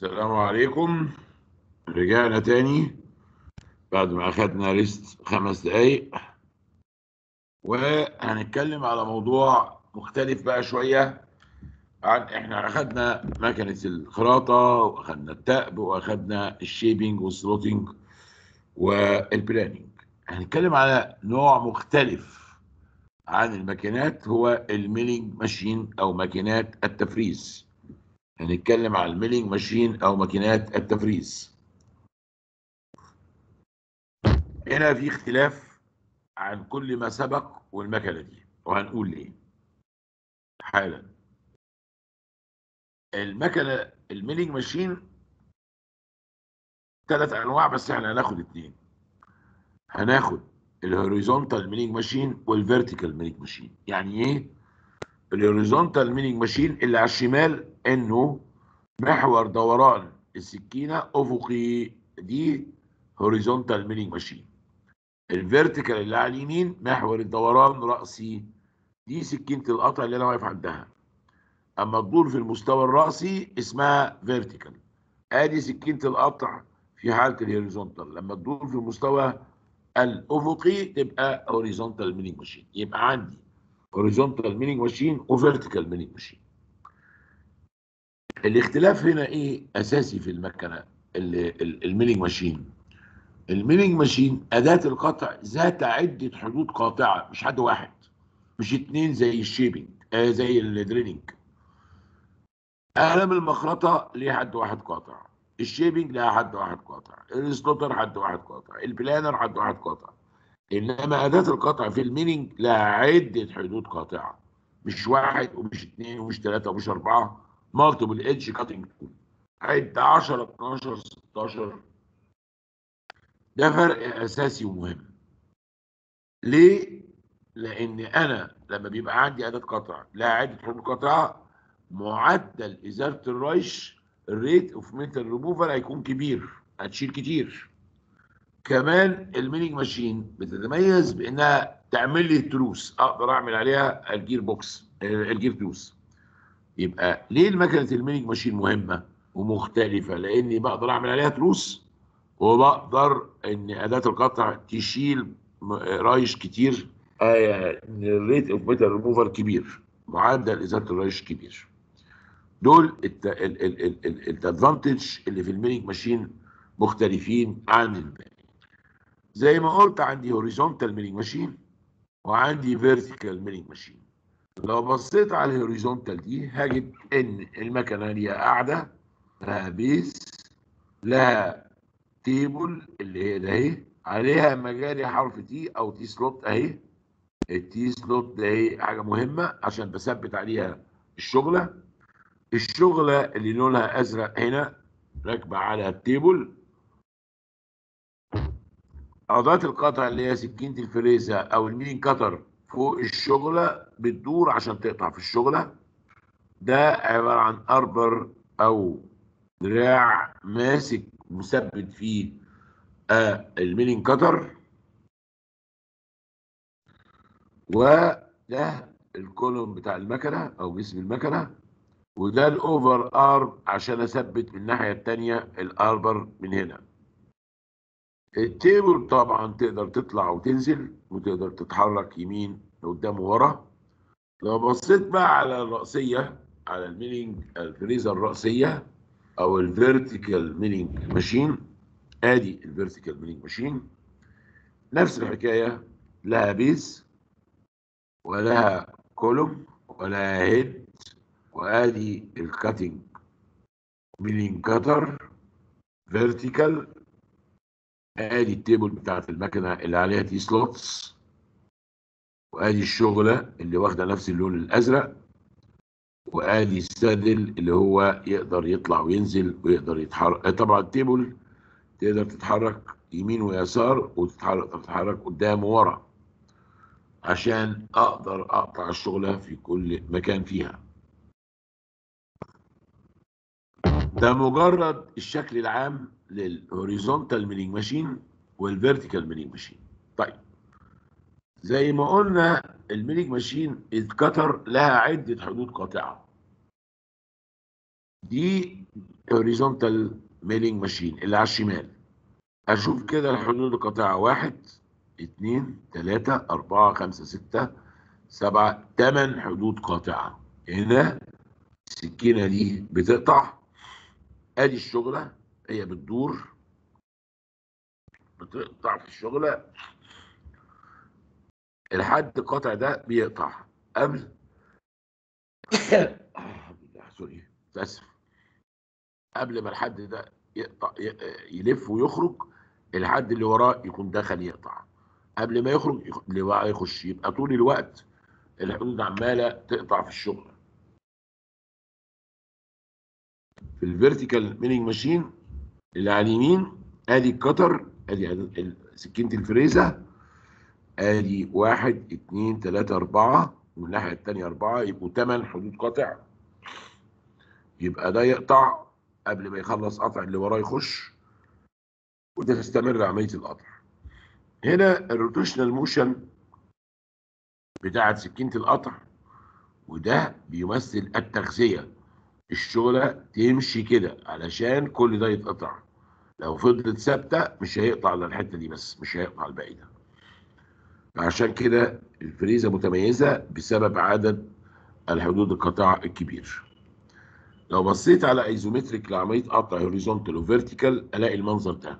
السلام عليكم رجعنا تاني بعد ما أخدنا ريست خمس دقايق وهنتكلم على موضوع مختلف بقى شوية عن احنا أخدنا مكنة الخراطة وأخدنا التأب وأخدنا الشيبينج والسلوتينج والبلانينج هنتكلم على نوع مختلف عن الماكينات هو الميلينج ماشين أو ماكينات التفريز هنتكلم على الميلينج ماشين او ماكينات التفريز هنا في اختلاف عن كل ما سبق والمكنه دي وهنقول ليه حالا المكنه الميلينج ماشين ثلاث انواع بس احنا هناخد اثنين هناخد الهوريزونتال ميلينج ماشين والفيرتيكال ميلينج ماشين يعني ايه الهوريزونتال ميلينج ماشين اللي على الشمال انه محور دوران السكينه افقي دي هوريزونتال ميلينج ماشين الفيرتيكال اللي على اليمين محور الدوران راسي دي سكينه القطع اللي انا واقف عندها اما تدور في المستوى الراسي اسمها فيرتيكال ادي سكينه القطع في حاله الهوريزونتال لما تدور في المستوى الافقي تبقى هوريزونتال ميلينج ماشين يبقى عندي هوريزونتال ميلينج ماشين وفيرتيكال ميلينج ماشين الاختلاف هنا ايه اساسي في المكنه الميلينج ماشين الميلينج ماشين اداه القطع ذات عده حدود قاطعه مش حد واحد مش اتنين زي الشيبنج آه زي الدريلينج قلم المخرطه ليه حد واحد قاطع الشيبنج لها حد واحد قاطع السلوتر حد واحد قاطع البلانر حد واحد قاطع انما اداه القطع في الميلينج لها عده حدود قاطعه مش واحد ومش اثنين ومش ثلاثه ومش اربعه مالتيبل ايدج كاتنج تول عده 10 12 16 ده فرق اساسي ومهم ليه؟ لان انا لما بيبقى عندي اداه قطع لها عده حدود قاطعه معدل ازاله الريش الريت اوف ميتال ريموفر هيكون كبير هتشيل كتير كمان الميلينج ماشين بتتميز بانها تعمل لي تروس اقدر اعمل عليها الجير بوكس الجير توس يبقى ليه المكنه الميلينج ماشين مهمه ومختلفه لاني بقدر اعمل عليها تروس وبقدر ان اداه القطع تشيل رايش كتير الريت اوف ميتال ريموفر كبير معدل ازاله الرايش كبير دول الادفانتج اللي في الميلينج ماشين مختلفين عن الباقي زي ما قلت عندي هوريزونتال ميلينج ماشين وعندي فيرتيكال ميلينج ماشين لو بصيت على الهوريزونتال دي هجد ان المكنه ليها قاعده لها بيس لها تيبل اللي هي ده اهي عليها مجاري حرف تي او تي سلوت اهي التي سلوت ده اهي حاجه مهمه عشان بثبت عليها الشغله الشغله اللي لونها ازرق هنا راكبه على التيبل أدوات القطع اللي هي سكينة الفريزة أو المين كتر فوق الشغلة بتدور عشان تقطع في الشغلة ده عبارة عن أربر أو دراع ماسك مثبت فيه آه الميلين كتر وده الكولوم بتاع المكنة أو جسم المكنة وده الأوفر أرم عشان أثبت من الناحية التانية الأربر من هنا التيبل طبعا تقدر تطلع وتنزل وتقدر تتحرك يمين قدام وورا لو بصيت بقى على الرأسية على الميلينج الفريزر الرأسية أو الفيرتيكال ميلينج ماشين آدي الفيرتيكال ميلينج ماشين نفس الحكاية لها بيس ولها كولوم ولها هيد وآدي الكاتنج ميلينج كاتر فيرتيكال ادي التيبل بتاعت المكنه اللي عليها تي سلوتس وادي الشغله اللي واخده نفس اللون الازرق وادي السادل اللي هو يقدر يطلع وينزل ويقدر يتحرك طبعا التيبل تقدر تتحرك يمين ويسار وتتحرك تتحرك قدام وورا عشان اقدر اقطع الشغله في كل مكان فيها ده مجرد الشكل العام للهوريزونتال ميلينج ماشين والفيرتيكال ميلينج ماشين طيب زي ما قلنا الميلينج ماشين الكتر لها عده حدود قاطعه دي هوريزونتال ميلينج ماشين اللي على الشمال اشوف كده الحدود القاطعه واحد اتنين تلاته اربعه خمسه سته سبعه تمن حدود قاطعه هنا السكينه دي بتقطع ادي الشغله هي بتدور بتقطع في الشغله الحد القاطع ده بيقطع قبل سوري اسف قبل ما الحد ده يقطع يلف ويخرج الحد اللي وراه يكون دخل يقطع قبل ما يخرج اللي وراه يخش يبقى طول الوقت الحدود عماله تقطع في الشغل في الفيرتيكال ميلينج ماشين اللي على اليمين ادي الكتر ادي سكينه الفريزه ادي واحد اتنين تلاته اربعه والناحيه التانيه اربعه يبقوا تمن حدود قطع يبقى ده يقطع قبل ما يخلص قطع اللي وراه يخش وتستمر عمليه القطع هنا الروتيشنال موشن بتاعت سكينه القطع وده بيمثل التغذيه الشغله تمشي كده علشان كل ده يتقطع لو فضلت ثابته مش هيقطع على الحته دي بس مش هيقطع الباقي ده عشان كده الفريزه متميزه بسبب عدد الحدود القطع الكبير لو بصيت على ايزومتريك لعمليه قطع هوريزونتال وفيرتيكال الاقي المنظر ده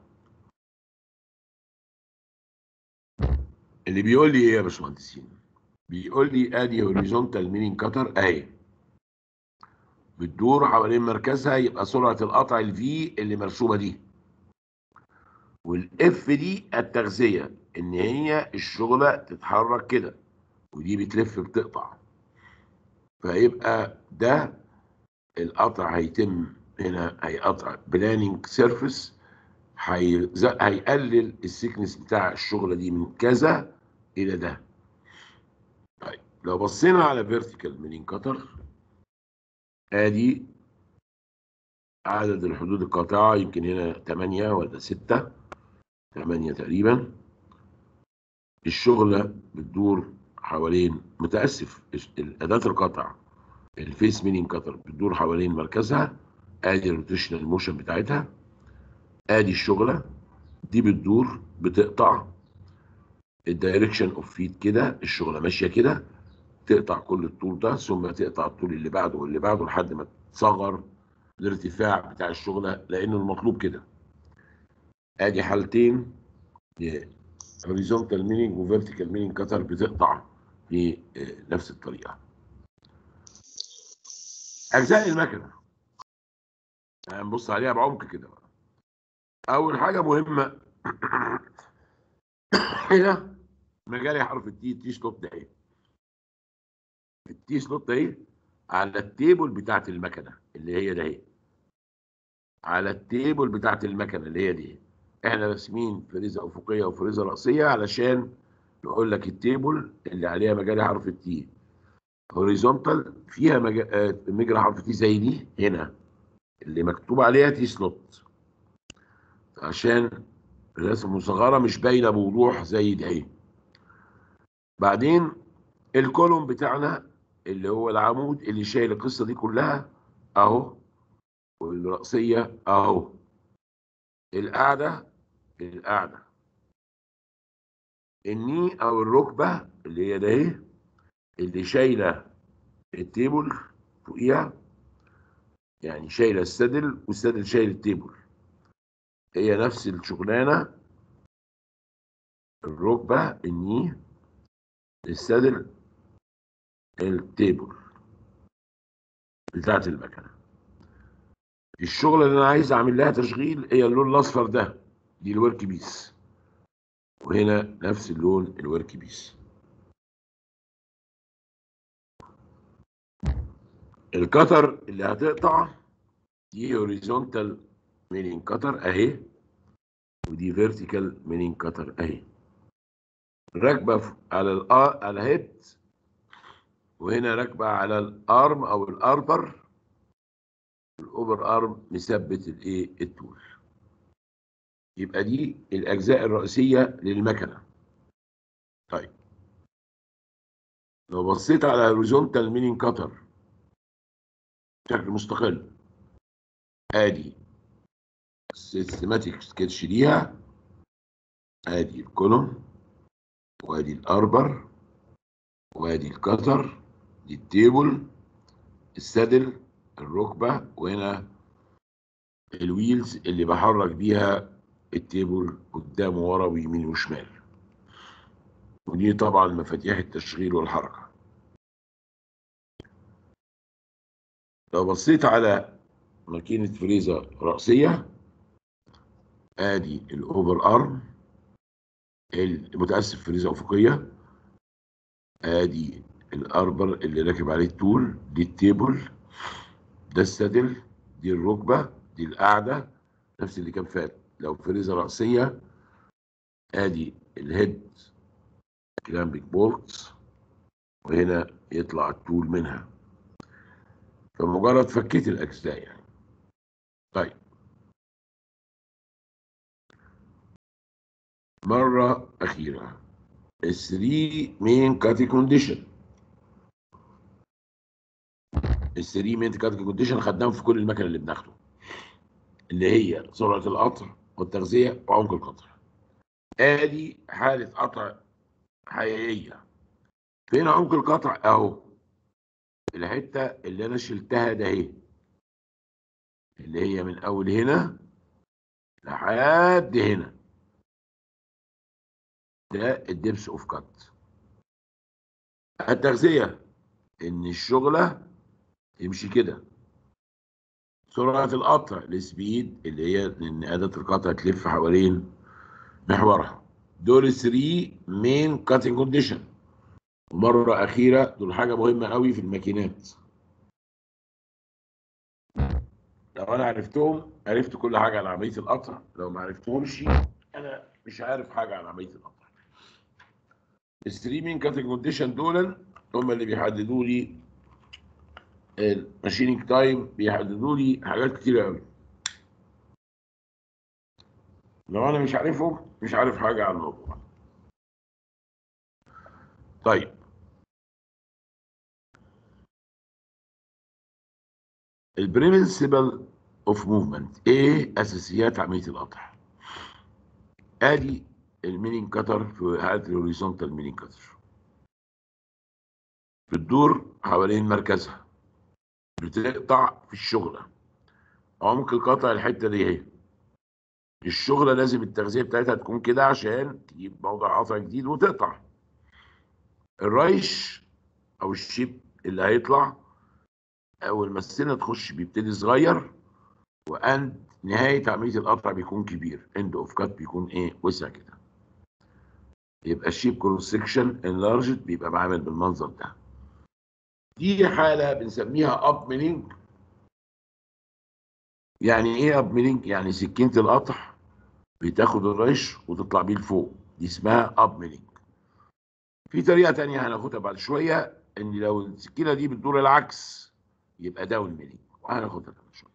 اللي بيقول لي ايه يا باشمهندسين بيقول لي ادي هوريزونتال مينينج كتر اهي بتدور حوالين مركزها يبقى سرعه القطع الفي اللي مرسومه دي والاف دي التغذيه ان هي الشغله تتحرك كده ودي بتلف بتقطع فيبقى ده القطع هيتم هنا هيقطع بلاننج سيرفيس هيقلل السيكنس بتاع الشغله دي من كذا الى ده طيب لو بصينا على فيرتيكال ميلينج كتر ادي عدد الحدود القاطعه يمكن هنا 8 ولا 6 8 تقريبا الشغله بتدور حوالين متاسف اداه القطع الفيس مينينج كتر بتدور حوالين مركزها ادي الروتيشنال موشن بتاعتها ادي الشغله دي بتدور بتقطع الدايركشن اوف فيت كده الشغله ماشيه كده تقطع كل الطول ده ثم تقطع الطول اللي بعده واللي بعده لحد ما تصغر الارتفاع بتاع الشغله لانه المطلوب كده ادي حالتين هوريزونتال مينينج وفيرتيكال مينينج كتر بتقطع في نفس الطريقه اجزاء المكنه هنبص عليها بعمق كده بقى اول حاجه مهمه هنا مجالي حرف التي تي سلوت ده ايه التي سلوت ده ايه على التيبل بتاعت المكنه اللي هي ده ايه على التيبل بتاعت المكنه اللي هي دي احنا راسمين فريزه افقيه وفريزه راسيه علشان نقول لك التيبل اللي عليها مجال حرف التي هوريزونتال فيها مجرى حرف تي زي دي هنا اللي مكتوب عليها تي سلوت عشان الرسم المصغره مش باينه بوضوح زي دي بعدين الكولوم بتاعنا اللي هو العمود اللي شايل القصه دي كلها اهو والرأسيه اهو القاعده القاعده الني او الركبه اللي هي ده ايه اللي شايله التيبل فوقيها يعني شايله السدل والسدل شايل التيبل هي نفس الشغلانه الركبه الني السدل التيبل بتاعت المكنه الشغله اللي انا عايز اعمل لها تشغيل هي اللون الاصفر ده دي الورك بيس وهنا نفس اللون الورك بيس الكتر اللي هتقطع دي هوريزونتال مينينج كتر اهي ودي فيرتيكال مينينج كتر اهي راكبه على الار على هيد وهنا راكبه على الارم او الاربر الاوفر ارم مثبت الايه التول يبقى دي الاجزاء الرئيسيه للمكنه طيب لو بصيت على هوريزونتال مينينج كتر بشكل مستقل ادي سيستماتيك سكتش ليها ادي الكولوم وادي الاربر وادي الكتر دي التيبل السدل الركبه وهنا الويلز اللي بحرك بيها التيبل قدام وورا ويمين وشمال ودي طبعا مفاتيح التشغيل والحركه لو بصيت على ماكينه فريزه راسيه ادي الاوفر ارم المتاسف فريزه افقيه ادي الاربر اللي راكب عليه التول دي التيبل ده السدل دي الركبه دي القاعده نفس اللي كان فات لو فريزه راسيه ادي الهيد كلامبيك بولت وهنا يطلع التول منها فمجرد فكيت الاجزاء يعني طيب مرة أخيرة ال 3 مين كاتي كونديشن ال 3 مين كاتي كونديشن خدناهم في كل المكن اللي بناخده اللي هي سرعة القطر والتغذية وعمق القطر ادي حالة قطع حقيقية فين عمق القطع اهو الحتة اللي انا شلتها ده اهي اللي هي من اول هنا لحد هنا ده الدبس اوف كات التغذية ان الشغلة تمشي كده سرعة القطع السبيد اللي هي ان أداة القطع تلف حوالين محورها دول 3 مين كاتنج كونديشن ومرة أخيرة دول حاجة مهمة قوي في الماكينات لو أنا عرفتهم عرفت كل حاجة عن عملية القطع لو ما عرفتهمش أنا مش عارف حاجة عن عملية القطع الستريمينج كاتنج كونديشن دول هم اللي بيحددوا لي الماشينينج تايم بيحددوا لي حاجات كتيرة قوي لو انا مش عارفهم مش عارف حاجة عن الموضوع طيب البرنسبل اوف موفمنت ايه اساسيات عمليه القطع ادي المينينج كتر في حاله الهوريزونتال مينينج كتر بتدور حوالين مركزها بتقطع في الشغله عمق القطع الحته دي اهي الشغله لازم التغذيه بتاعتها تكون كده عشان تجيب موضع قطع جديد وتقطع الريش او الشيب اللي هيطلع اول ما السنه تخش بيبتدي صغير واند نهايه عمليه القطع بيكون كبير اند اوف كات بيكون ايه وسع كده يبقى الشيب كروس سكشن انلارجد بيبقى بعمل بالمنظر ده دي حاله بنسميها اب مينينج يعني ايه اب مينينج يعني سكينه القطع بتاخد الريش وتطلع بيه لفوق دي اسمها اب مينينج في طريقه تانية هناخدها بعد شويه ان لو السكينه دي بتدور العكس يبقى داون مينينج وهناخدها كمان شويه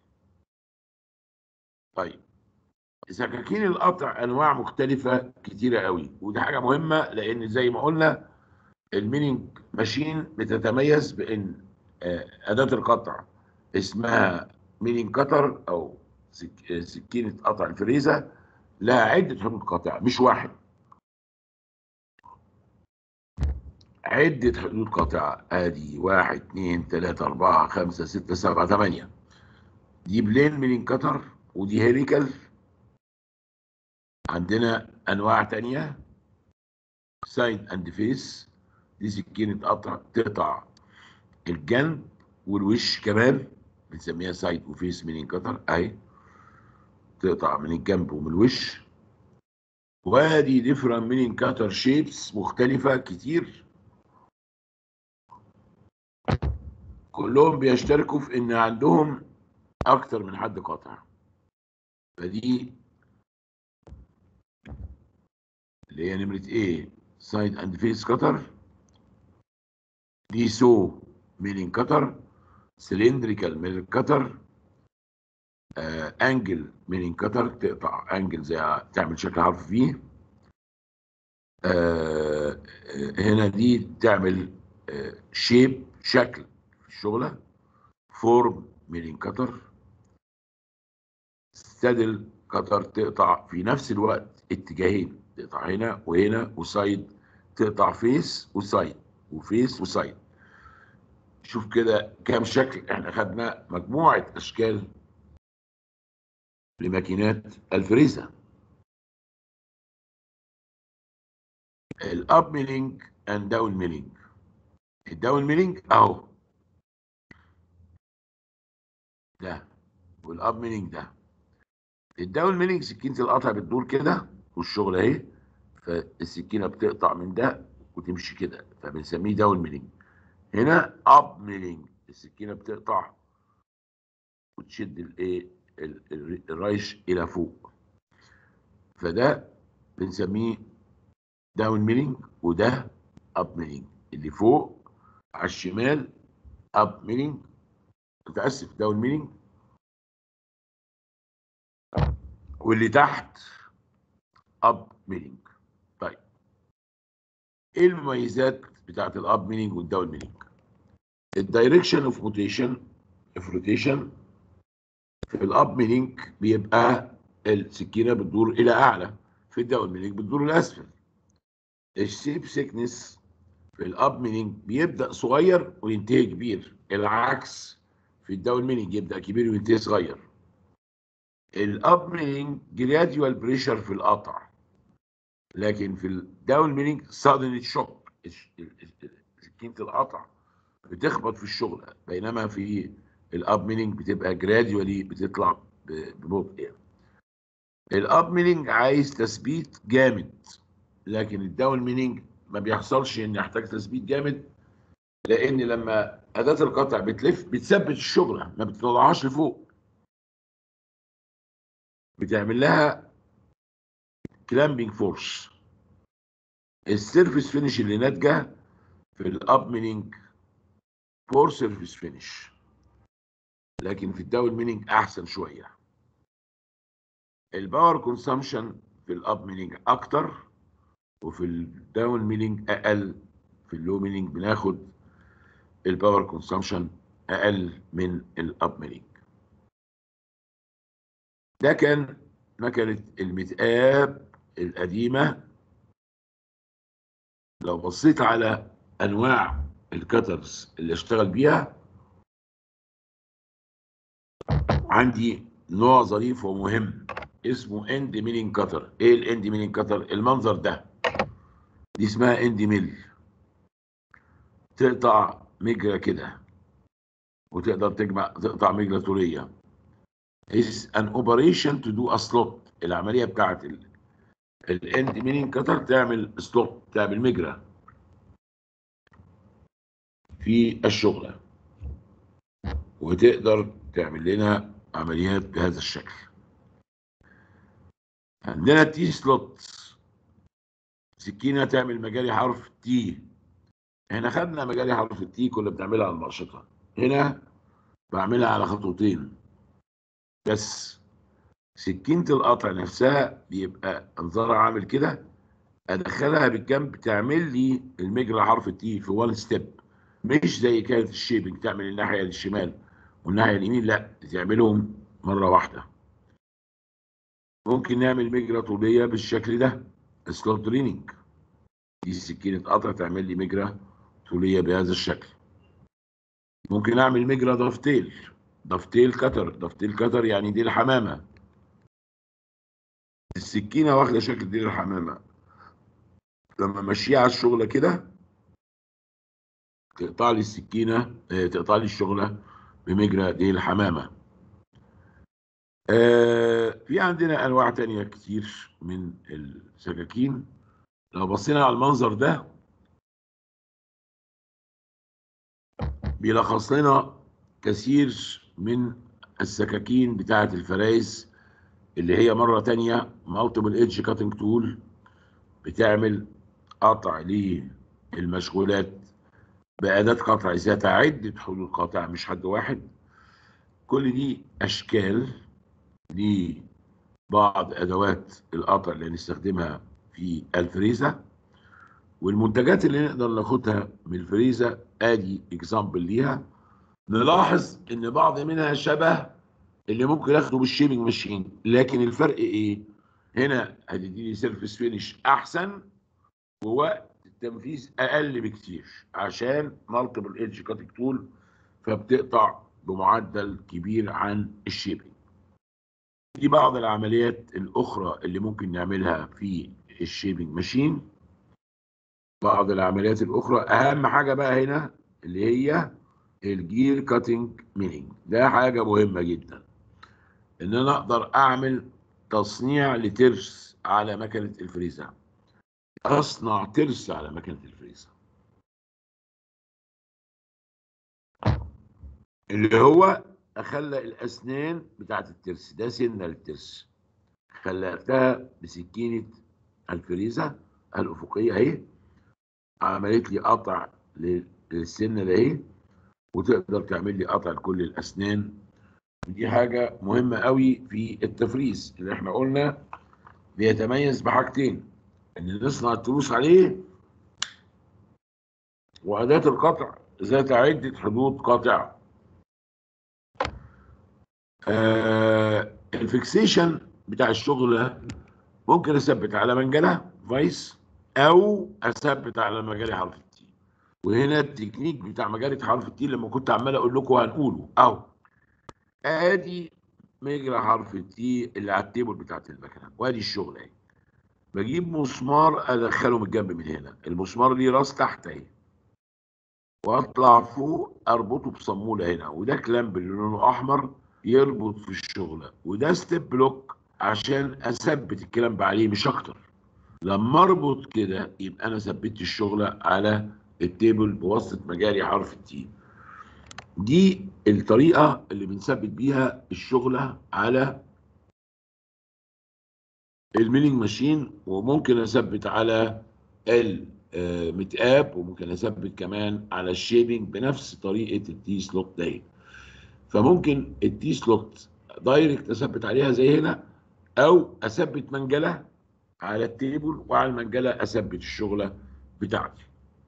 طيب سكاكين القطع انواع مختلفه كتيره قوي ودي حاجه مهمه لان زي ما قلنا المينينج ماشين بتتميز بان اداه القطع اسمها مينينج كتر او سكينه قطع الفريزه لها عده حدود قطع مش واحد عدة حدود قطع ادي واحد اتنين تلاتة اربعة خمسة ستة سبعة تمانية دي بلين من كتر ودي هيليكال عندنا انواع تانية سايد اند فيس دي سكينة قطع تقطع الجنب والوش كمان بنسميها سايد وفيس من كتر اهي تقطع من الجنب ومن الوش وادي ديفرنت من كاتر شيبس مختلفة كتير كلهم بيشتركوا في ان عندهم اكتر من حد قاطع فدي اللي هي نمرة ايه سايد اند فيس كتر دي سو مينين كتر سلندريكال مينين كتر آه انجل مينين كتر تقطع انجل زي تعمل شكل حرف فيه آه هنا دي تعمل آه شيب شكل في الشغلة فورم ميلين كتر سادل قطر تقطع في نفس الوقت اتجاهين تقطع هنا وهنا وسايد تقطع فيس وسايد وفيس وسايد شوف كده كام شكل احنا خدنا مجموعة اشكال لماكينات الفريزة الاب ميلينج اند داون ميلينج الداون ميلينج اهو ده والاب ميلينج ده الداون ميلينج سكينة القطع بتدور كده والشغل اهي فالسكينة بتقطع من ده وتمشي كده فبنسميه داون ميلينج هنا اب ميلينج السكينة بتقطع وتشد الايه ال- ال- الريش الى فوق فده بنسميه داون ميلينج وده اب ميلينج اللي فوق على الشمال اب ميلينج متاسف داون ميلينج واللي تحت اب ميلينج طيب ايه المميزات بتاعت الاب ميلينج والداون ميلينج الدايركشن اوف روتيشن اوف روتيشن في الاب ميلينج بيبقى السكينه بتدور الى اعلى في الداون ميلينج بتدور لاسفل الشيب سيكنس في الاب ميلينج بيبدا صغير وينتهي كبير العكس في الداون ميلينج يبدا كبير وينتهي صغير الاب ميلينج جراديوال بريشر في القطع لكن في الداون ميلينج سادن شوك سكينه القطع بتخبط في الشغل بينما في الاب ميلينج بتبقى جراديوالي بتطلع ب- ببطء يعني. الاب ميلينج عايز تثبيت جامد لكن الداون ميلينج ما بيحصلش ان يحتاج تثبيت جامد لان لما اداه القطع بتلف بتثبت الشغله ما بتطلعهاش لفوق بتعمل لها كلامبينج فورس السيرفيس فينش اللي ناتجه في الاب ميلينج فور سيرفيس فينش لكن في الداون ميلينج احسن شويه الباور كونسامشن في الاب ميلينج اكتر وفي الداون ميلينج اقل في اللو ميلينج بناخد الباور كونسامشن اقل من الاب ميلينج ده كان مكنه المتقاب القديمه لو بصيت على انواع الكترز اللي اشتغل بيها عندي نوع ظريف ومهم اسمه اند ميلينج كتر ايه الاند ميلينج كتر المنظر ده دي اسمها اند ميل تقطع مجرى كده وتقدر تجمع تقطع مجرى طوليه is an operation to do a slot العمليه بتاعت الاند ميلينج كتر تعمل سلوت تعمل مجرى في الشغله وتقدر تعمل لنا عمليات بهذا الشكل عندنا تي سلوت سكينه تعمل مجاري حرف تي احنا خدنا مجاري حرف التي كنا بنعملها على المقشطه هنا بعملها على خطوتين بس سكينة القطع نفسها بيبقى انظارها عامل كده ادخلها بالجنب تعمل لي المجرى حرف التي في وان ستيب مش زي كانت الشيبنج تعمل الناحيه الشمال والناحيه اليمين لا تعملهم مره واحده ممكن نعمل مجرى طوليه بالشكل ده سلوت دريننج دي سكينه قطع تعمل لي مجرى طوليه بهذا الشكل ممكن اعمل مجرى ضفتيل ضفتيل كتر ضفتيل كتر يعني دي الحمامه السكينه واخده شكل دي الحمامه لما امشيها على الشغله كده تقطع لي السكينه آه، تقطع لي الشغله بمجرى دي الحمامه آه، في عندنا انواع تانية كتير من السكاكين لو بصينا على المنظر ده بيلخص لنا كثير من السكاكين بتاعه الفرايز اللي هي مرة تانية مالتيبل ايدج كاتنج تول بتعمل قطع للمشغولات بأداة قطع ذات عدة حدود قاطع مش حد واحد كل دي أشكال لبعض أدوات القطع اللي هنستخدمها في الفريزة والمنتجات اللي نقدر ناخدها من الفريزة ادي اكزامبل ليها نلاحظ ان بعض منها شبه اللي ممكن اخده بالشيبنج ماشين لكن الفرق ايه هنا هتديني سيرفيس فينش احسن ووقت التنفيذ اقل بكتير عشان مالتيبل ايدج كاتنج تول فبتقطع بمعدل كبير عن الشيبنج دي بعض العمليات الاخرى اللي ممكن نعملها في الشيبنج ماشين بعض العمليات الاخرى اهم حاجه بقى هنا اللي هي الجير كاتنج ميلينج ده حاجه مهمه جدا ان انا اقدر اعمل تصنيع لترس على مكنه الفريزر اصنع ترس على مكنه الفريزر اللي هو اخلق الاسنان بتاعت الترس ده سنه للترس خلقتها بسكينه الفريزه الافقيه اهي عملت لي قطع للسنه ده اهي وتقدر تعمل لي قطع لكل الاسنان دي حاجه مهمه قوي في التفريز اللي احنا قلنا بيتميز بحاجتين ان نصنع التروس عليه واداه القطع ذات عده حدود قاطعه آه الفيكسيشن بتاع الشغل ممكن اثبت على منجله فايس او اثبت على مجاري حرف التي وهنا التكنيك بتاع مجاري حرف التي لما كنت عمال اقول لكم هنقوله اهو ادي مجرى حرف التي اللي على التيبل بتاعت المكنه وادي الشغل اهي بجيب مسمار ادخله من الجنب من هنا المسمار ليه راس تحت اهي واطلع فوق اربطه بصموله هنا وده كلامب اللي لونه احمر يربط في الشغله وده ستيب بلوك عشان اثبت الكلامب عليه مش اكتر لما اربط كده يبقى انا ثبت الشغله على التيبل بواسطه مجاري حرف التي دي الطريقه اللي بنثبت بيها الشغله على الميلينج ماشين وممكن اثبت على المتقاب وممكن اثبت كمان على الشيبنج بنفس طريقه التي سلوت دي فممكن التي سلوت دايركت اثبت عليها زي هنا او اثبت منجله على التيبل وعلى المنجله اثبت الشغله بتاعتي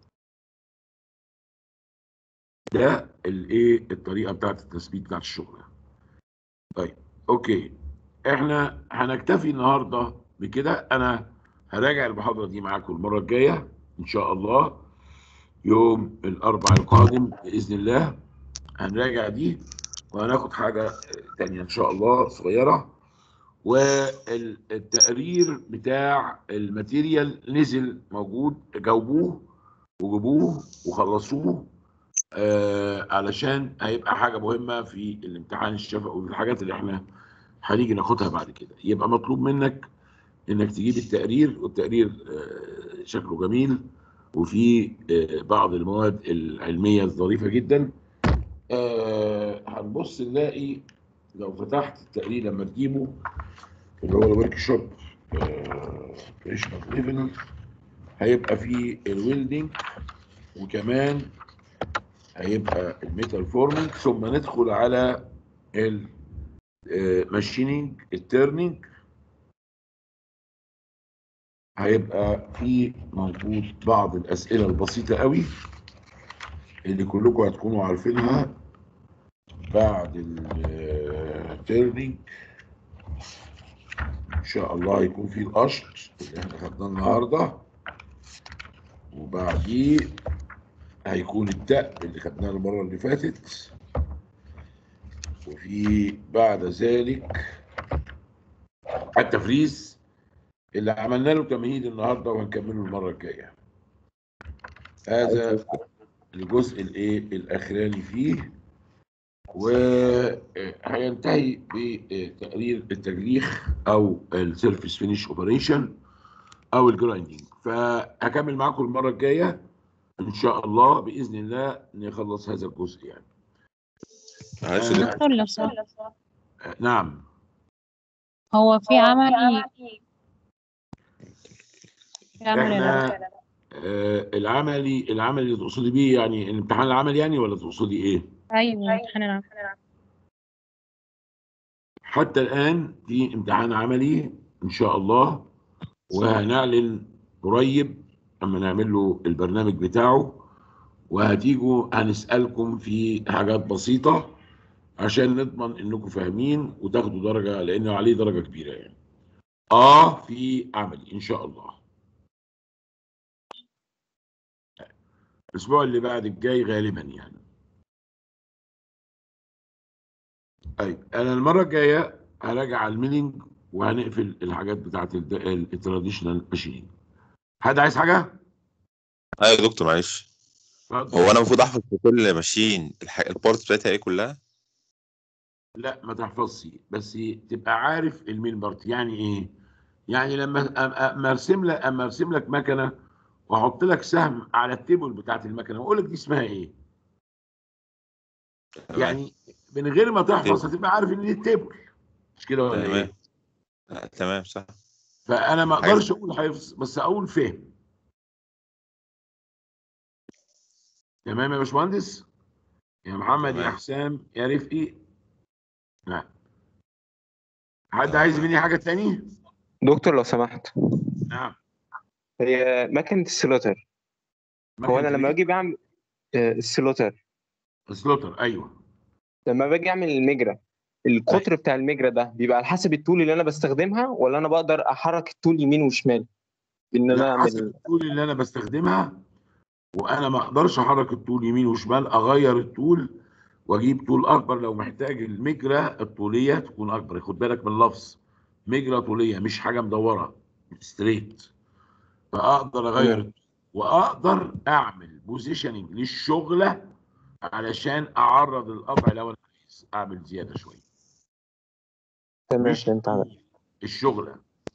ده الايه الطريقه بتاعت التثبيت بتاعت الشغله طيب اوكي احنا هنكتفي النهارده بكده انا هراجع المحاضره دي معاكم المره الجايه ان شاء الله يوم الاربعاء القادم باذن الله هنراجع دي وهناخد حاجه تانية ان شاء الله صغيره والتقرير بتاع الماتيريال نزل موجود جاوبوه وجيبوه وخلصوه آه علشان هيبقى حاجه مهمه في الامتحان الشفوي والحاجات اللي احنا هنيجي ناخدها بعد كده يبقى مطلوب منك انك تجيب التقرير والتقرير آه شكله جميل وفيه آه بعض المواد العلميه الظريفه جدا آه هنبص نلاقي لو فتحت التقرير لما تجيبه اللي هو الورك شوب ليفل هيبقى فيه الويلدنج وكمان هيبقى الميتال فورمينج ثم ندخل على الماشينينج التيرنينج هيبقى في موجود بعض الاسئله البسيطه قوي اللي كلكم هتكونوا عارفينها بعد التيرنينج ان شاء الله هيكون في القشط اللي احنا خدناه النهارده وبعديه هيكون التق اللي خدناه المره اللي فاتت وفي بعد ذلك التفريز اللي عملنا له تمهيد النهارده وهنكمله المره الجايه هذا الجزء الايه الاخراني فيه وهينتهي بتقرير التجليخ او السيرفيس فينيش اوبريشن او الجرايندنج فهكمل معاكم المره الجايه ان شاء الله باذن الله نخلص هذا الجزء يعني معلش آه. ده دكتور لو سمحت آه، نعم هو في عملي في عملي احنا ولا لا؟ آه العملي العملي اللي تقصدي بيه يعني الامتحان العملي يعني ولا تقصدي ايه؟ ايوه امتحان العمل حتى الآن في امتحان عملي إن شاء الله وهنعلن قريب أما نعمل له البرنامج بتاعه وهتيجوا هنسألكم في حاجات بسيطة عشان نضمن انكم فاهمين وتاخدوا درجه لانه عليه درجه كبيره يعني اه في عملي ان شاء الله الاسبوع اللي بعد الجاي غالبا يعني طيب انا المره الجايه هراجع على المينينج وهنقفل الحاجات بتاعت التراديشنال ماشين حد عايز حاجه؟ ايوه يا دكتور معلش اتفضل. هو انا المفروض احفظ في كل ماشين الح... البارت بتاعتها ايه كلها لا ما تحفظش بس تبقى عارف المين بارت يعني ايه يعني لما أم- اما ارسم لك اما ارسم لك مكنه واحط لك سهم على التيبل بتاعت المكنه واقول لك دي اسمها ايه تمام. يعني من غير ما تحفظ هتبقى عارف ان دي التيبل مش كده ولا تمام ايه آه، تمام صح فانا ما حاجة- اقدرش اقول حفظ بس اقول فهم تمام يا باشمهندس يا محمد يا تمام. حسام يا رفقي نعم حد عايز مني حاجه تاني دكتور لو سمحت نعم هي مكنة السلوتر هو انا مكنة لما إيه؟ باجي بعمل آه، السلوتر سلوتر ايوه لما باجي اعمل المجرى القطر بتاع المجرى ده بيبقى على حسب التول اللي انا بستخدمها ولا انا بقدر احرك التول يمين وشمال ان انا لا حسب اعمل الطول اللي انا بستخدمها وانا ما اقدرش احرك الطول يمين وشمال اغير الطول واجيب طول اكبر لو محتاج المجرى الطوليه تكون اكبر خد بالك من اللفظ مجرى طوليه مش حاجه مدوره ستريت فاقدر اغير تمام. الطول واقدر اعمل بوزيشننج للشغله علشان اعرض القطع لو انا عايز اعمل زياده شويه تمام مش فهمت عليك الطول، الشغله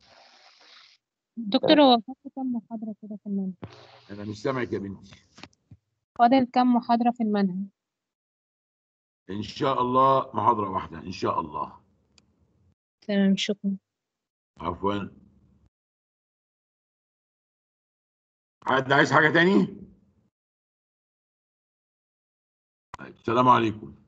دكتور هو فاضل كام محاضرة كده في المنهج؟ انا مش سامعك يا بنتي فاضل كام محاضرة في المنهج؟ ان شاء الله محاضره واحده ان شاء الله تمام شكرا عفوا حد عايز حاجة تاني؟ طيب، السلام عليكم